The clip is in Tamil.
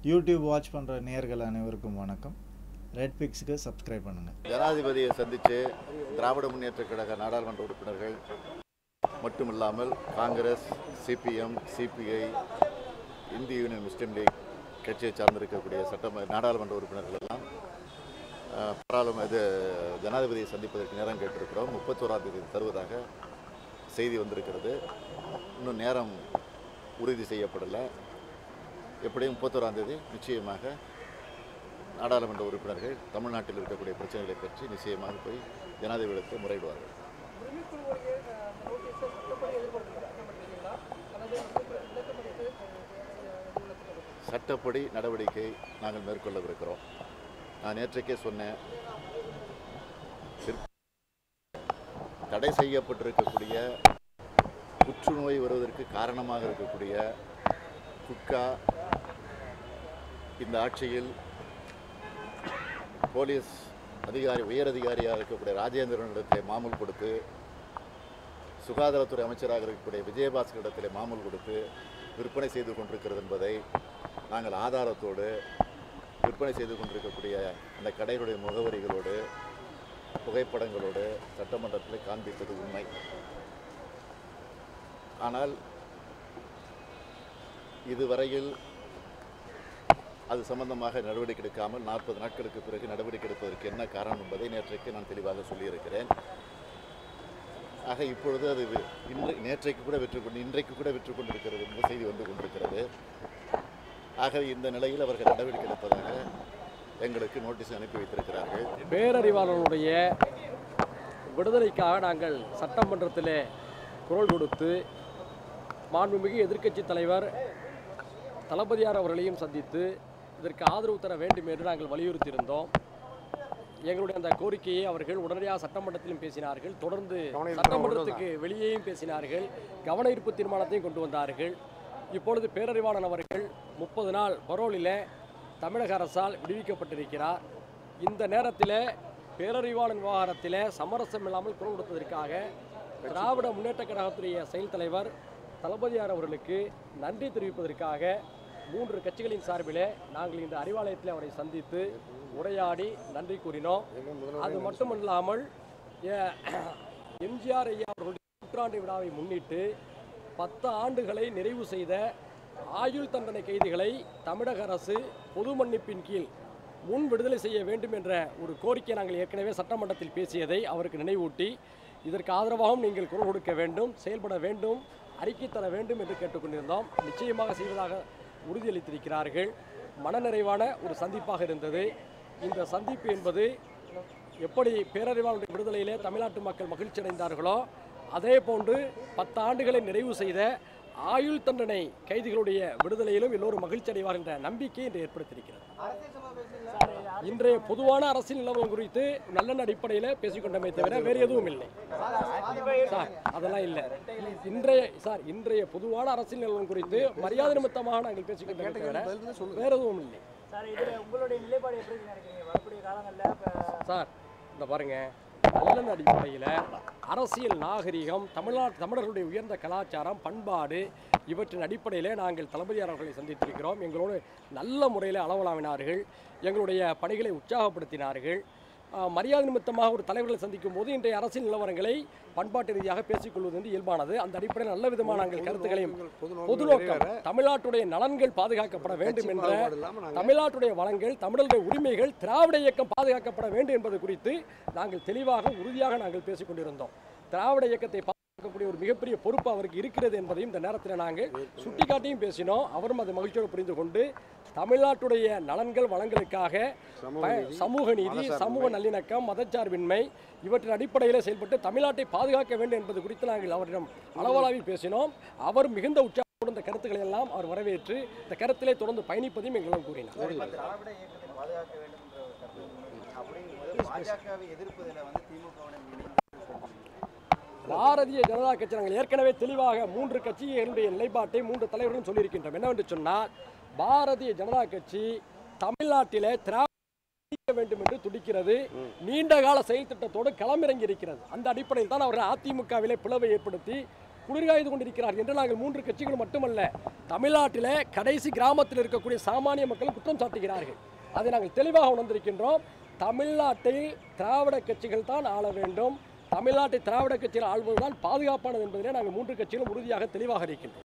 யூடியூப் வாட்ச் பண்ணுற நேயர்கள் அனைவருக்கும் வணக்கம் ரெட் பிக்ஸுக்கு சப்ஸ்கிரைப் பண்ணுங்கள் ஜனாதிபதியை சந்தித்து திராவிட முன்னேற்றக் கழக நாடாளுமன்ற உறுப்பினர்கள் மட்டுமில்லாமல் காங்கிரஸ் சிபிஎம் சிபிஐ இந்திய யூனியன் முஸ்லீம் லீக் கட்சியை சார்ந்திருக்கக்கூடிய சட்டம நாடாளுமன்ற உறுப்பினர்கள் எல்லாம் அஹ், பாராளும இது ஜனாதிபதியை சந்திப்பதற்கு நேரம் கேட்டிருக்கிறோம் முப்பத்தோராம் தேதி தருவதாக செய்தி வந்திருக்கிறது இன்னும் நேரம் உறுதி செய்யப்படலை எப்படியும் முப்பத்தோராம் தேதி நிச்சயமாக நாடாளுமன்ற உறுப்பினர்கள் தமிழ்நாட்டில் இருக்கக்கூடிய பிரச்சனைகளை பற்றி நிச்சயமாக போய் ஜனாதிபதிக்கு முறையிடுவார்கள் சட்டப்படி நடவடிக்கை நாங்கள் மேற்கொள்ளவிருக்கிறோம் நான் நேற்றைக்கே சொன்னேன் பிற்- தடை செய்யப்பட்டிருக்கக்கூடிய புற்றுநோய் வருவதற்கு காரணமாக இருக்கக்கூடிய குட்கா இந்த ஆட்சியில் போலீஸ் அதிகாரி உயர் அதிகாரியாக இருக்கக்கூடிய ராஜேந்திரனிடத்திலே மாமூல் கொடுத்து சுகாதாரத்துறை அமைச்சராக இருக்கக்கூடிய விஜயபாஸ்கரிடத்திலே மாமூல் கொடுத்து விற்பனை செய்து கொண்டிருக்கிறது என்பதை நாங்கள் ஆதாரத்தோடு விற்பனை செய்து கொண்டிருக்கக்கூடிய அந்த கடைகளுடைய முகவரிகளோடு புகைப்படங்களோடு சட்டமன்றத்தில் காண்பித்தது உண்மை ஆனால் இதுவரையில் அது சம்பந்தமாக நடவடிக்கை எடுக்காமல் நாற்பது நாட்களுக்கு பிறகு நடவடிக்கை எடுப்பதற்கு என்ன காரணம் என்பதை நேற்றைக்கு நான் தெளிவாக சொல்லியிருக்கிறேன் ஆக இப்பொழுது அது வி- இன்று நேற்றைக்கு கூட வெற்றி கொண்டு இன்றைக்கு கூட வெற்றி கொண்டிருக்கிறது என்ற செய்தி வந்து கொண்டிருக்கிறது ஆகவே இந்த நிலையில் அவர்கள் நடவடிக்கை எடுப்பதாக எங்களுக்கு நோட்டீஸ் அனுப்பி வைத்திருக்கிறார்கள் பேரறிவாளனுடைய விடுதலைக்காக நாங்கள் சட்டமன்றத்திலே குரல் கொடுத்து மாண்புமிகு எதிர்க்கட்சித் தலைவர் தளபதியார் அவர்களையும் சந்தித்து இதற்கு ஆதரவு தர வேண்டும் என்று நாங்கள் வலியுறுத்தியிருந்தோம் எங்களுடைய அந்த கோரிக்கையை அவர்கள் உடனடியாக சட்டமன்றத்திலும் பேசினார்கள் தொடர்ந்து சட்டமன்றத்துக்கு வெளியேயும் பேசினார்கள் கவன ஈர்ப்பு தீர்மானத்தையும் கொண்டு வந்தார்கள் இப்பொழுது பேரறிவாளன் அவர்கள் முப்பது நாள் பரோலில் தமிழக அரசால் விடுவிக்கப்பட்டிருக்கிறார் இந்த நேரத்தில் பேரறிவாளன் விவகாரத்தில் சமரசம் இல்லாமல் குரல் கொடுத்ததற்காக திராவிட முன்னேற்றக் கழகத்துடைய செயல் தலைவர் தளபதியார் அவர்களுக்கு நன்றி தெரிவிப்பதற்காக மூன்று கட்சிகளின் சார்பிலே நாங்கள் இந்த அறிவாலயத்தில் அவரை சந்தித்து உரையாடி நன்றி கூறினோம் அது மட்டுமல்லாமல் எ- எம்ஜிஆர் ஐயா அவர்களுடைய நூற்றாண்டு விழாவை முன்னிட்டு பத்து ஆண்டுகளை நிறைவு செய்த ஆயுள் தண்டனை கைதிகளை தமிழக அரசு பொது மன்னிப்பின் கீழ் முன் விடுதலை செய்ய வேண்டும் என்ற ஒரு கோரிக்கை நாங்கள் ஏற்கனவே சட்டமன்றத்தில் பேசியதை அவருக்கு நினைவூட்டி இதற்கு ஆதரவாகவும் நீங்கள் குரல் கொடுக்க வேண்டும் செயல்பட வேண்டும் அறிக்கை தர வேண்டும் என்று கேட்டுக்கொண்டிருந்தோம் நிச்சயமாக செய்வதாக உறுதியளித்திருக்கிறார்கள் மனநிறைவான ஒரு சந்திப்பாக இருந்தது இந்த சந்திப்பு என்பது எப்படி பேரறிவாளனுடைய விடுதலையிலே தமிழ்நாட்டு மக்கள் மகிழ்ச்சி அடைந்தார்களோ அதே போன்று பத்து ஆண்டுகளை நிறைவு செய்த ஆயுள் தண்டனை கைதிகளுடைய விடுதலையிலும் எல்லோரும் மகிழ்ச்சி அடைவார் என்ற நம்பிக்கை இன்று ஏற்படுத்தியிருக்கிறது இன்றைய பொதுவான அரசியல் நிலவரம் குறித்து நல்லெண்ண அடிப்படையில் பேசிக்கொண்டமே தவிர வேறு எதுவும் இல்லை சார் அதெல்லாம் இல்லை இன்றைய சார் இன்றைய பொதுவான அரசியல் நிலவரம் குறித்து மரியாதை நிமித்தமாக நாங்கள் பேசிக்கொண்டமே தவிர வேற எதுவும் இல்லை சார் இதுல உங்களுடைய நிலைப்பாடு எப்படி நினைக்கிறீங்க வரக்கூடிய காலங்கள்ல இப்ப சார் இந்த பாருங்க நல்லெண்ண அடிப்படையில் அரசியல் நாகரிகம் தமிழ்நாட்டு தமிழர்களுடைய உயர்ந்த கலாச்சாரம் பண்பாடு இவற்றின் அடிப்படையில் நாங்கள் தளபதியார் அவர்களை சந்தித்திருக்கிறோம் எங்களோடு நல்ல முறையில் அளவலாவினார்கள் எங்களுடைய பணிகளை உற்சாகப்படுத்தினார்கள் ஆஹ், மரியாதை நிமித்தமாக ஒரு தலைவர்களை சந்திக்கும் போது இன்றைய அரசியல் நிலவரங்களை பண்பாட்டு ரீதியாக பேசிக்கொள்வது வந்து இயல்பானது அந்த அடிப்படையில் நல்ல விதமான நாங்கள் கருத்துக்களையும் பொது நோக்கம் தமிழ்நாட்டுடைய நலன்கள் பாதுகாக்கப்பட வேண்டும் என்ற தமிழ்நாட்டுடைய வளங்கள் தமிழருடைய உரிமைகள் திராவிட இயக்கம் பாதுகாக்கப்பட வேண்டும் என்பது குறித்து நாங்கள் தெளிவாக உறுதியாக நாங்கள் பேசிக் கொண்டிருந்தோம் திராவிட இயக்கத்தை பாதுகாக்கக்கூடிய ஒரு மிகப்பெரிய பொறுப்பு அவருக்கு இருக்கிறது என்பதையும் இந்த நேரத்தில் நாங்கள் சுட்டிக்காட்டியும் பேசினோம் அவரும் அதை மகிழ்ச்சியோடு புரிந்து கொண்டு தமிழ்நாட்டுடைய நலன்கள் வளங்களுக்காக ப- சமூக நீதி சமூக நல்லிணக்கம் மதச்சார்பின்மை இவற்றின் அடிப்படையில் செயல்பட்டு தமிழ்நாட்டை பாதுகாக்க வேண்டும் என்பது குறித்து நாங்கள் அவரிடம் அளவலாவி பேசினோம் அவர் மிகுந்த உற்சாகத்தோடு இந்த கருத்துக்களை எல்லாம் அவர் வரவேற்று இந்த கருத்திலே தொடர்ந்து பயணிப்பதையும் எங்களிடம் கூறினார் திராவிட இயக்கத்தை பாதுகாக்க வேண்டும் என்ற ஒரு கருத்து அப்படிங்கும்போது பாஜகவை எதிர்ப்பதில் வந்து திமுகவுடன் பாரதிய ஜனதா கட்சி நாங்கள் ஏற்கனவே தெளிவாக மூன்று கட்சிகளுடைய நிலைப்பாட்டை மூன்று தலைவர்களும் சொல்லியிருக்கின்றோம் என்னவென்று சொன்னால் பாரதிய ஜனதா கட்சி தமிழ்நாட்டிலே திராவிட நீக்க வேண்டும் என்று துடிக்கிறது நீண்ட கால செயல் திட்டத்தோடு களமிறங்கி இருக்கிறது அந்த அடிப்படையில் தான் அவர்கள் அதிமுகவிலே பிளவை ஏற்படுத்தி குளிர்காய்ந்து கொண்டிருக்கிறார்கள் என்று நாங்கள் மூன்று கட்சிகள் மட்டுமல்ல தமிழ்நாட்டிலே கடைசி கிராமத்தில் இருக்கக்கூடிய சாமானிய மக்கள் குற்றம் சாட்டுகிறார்கள் அதை நாங்கள் தெளிவாக உணர்ந்திருக்கின்றோம் தமிழ்நாட்டை திராவிட கட்சிகள் தான் ஆள வேண்டும் தமிழ்நாட்டை திராவிட கட்சிகள் ஆள்வதுதான் பாதுகாப்பானது என்பதிலே நாங்கள் மூன்று கட்சிகளும் உறுதியாக தெளிவாக இருக்கின்றோம்